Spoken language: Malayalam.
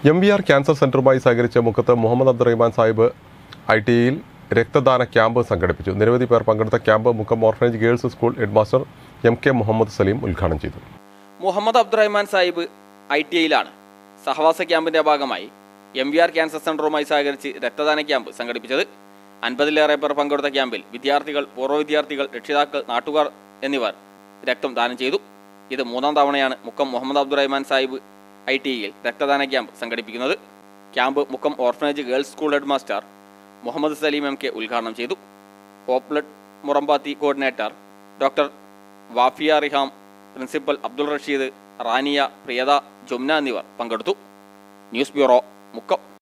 എം വി ആർ ക്യാൻസർ സെന്ററുമായി സഹകരിച്ച് മുക്കത്ത് മുഹമ്മദ് അബ്ദുറഹ്മാൻ സാഹിബ് ഐ ടി ഐയിൽ രക്തദാന ക്യാമ്പ് സംഘടിപ്പിച്ചു നിരവധി പേർ പങ്കെടുത്ത camp Mukkam orphanage girls school headmaster M K Muhammad Saleem ഉദ്ഘാടനം ചെയ്തു മുഹമ്മദ് അബ്ദുറഹ്മാൻ സാഹിബ് ഐ ടി ഐയിലാണ് സഹവാസ ക്യാമ്പിന്റെ ഭാഗമായി എം വി ആർ ക്യാൻസർ സെന്ററുമായി സഹകരിച്ച് രക്തദാന ക്യാമ്പ് സംഘടിപ്പിച്ചത് അൻപതിലേറെ പേർ പങ്കെടുത്ത ക്യാമ്പിൽ വിദ്യാർത്ഥികൾ പൂർവ്വ വിദ്യാർത്ഥികൾ രക്ഷിതാക്കൾ നാട്ടുകാർ എന്നിവർ രക്തം ദാനം ചെയ്തു ഇത് മൂന്നാം തവണയാണ് മുക്കം മുഹമ്മദ് അബ്ദുറഹ്മാൻ സാഹിബ് ഐ ടി ഐയിൽ രക്തദാന ക്യാമ്പ് സംഘടിപ്പിക്കുന്നത് camp Mukkam orphanage girls school head master Muhammad Saleem M K ഉദ്ഘാടനം ചെയ്തു ഹോപ്പ്ലറ്റ് Murampathi coordinator doctor Wafiya Riham principal Abdul Rasheed Rania Priyatha Jumna എന്നിവർ പങ്കെടുത്തു ന്യൂസ് ബ്യൂറോ മുക്കം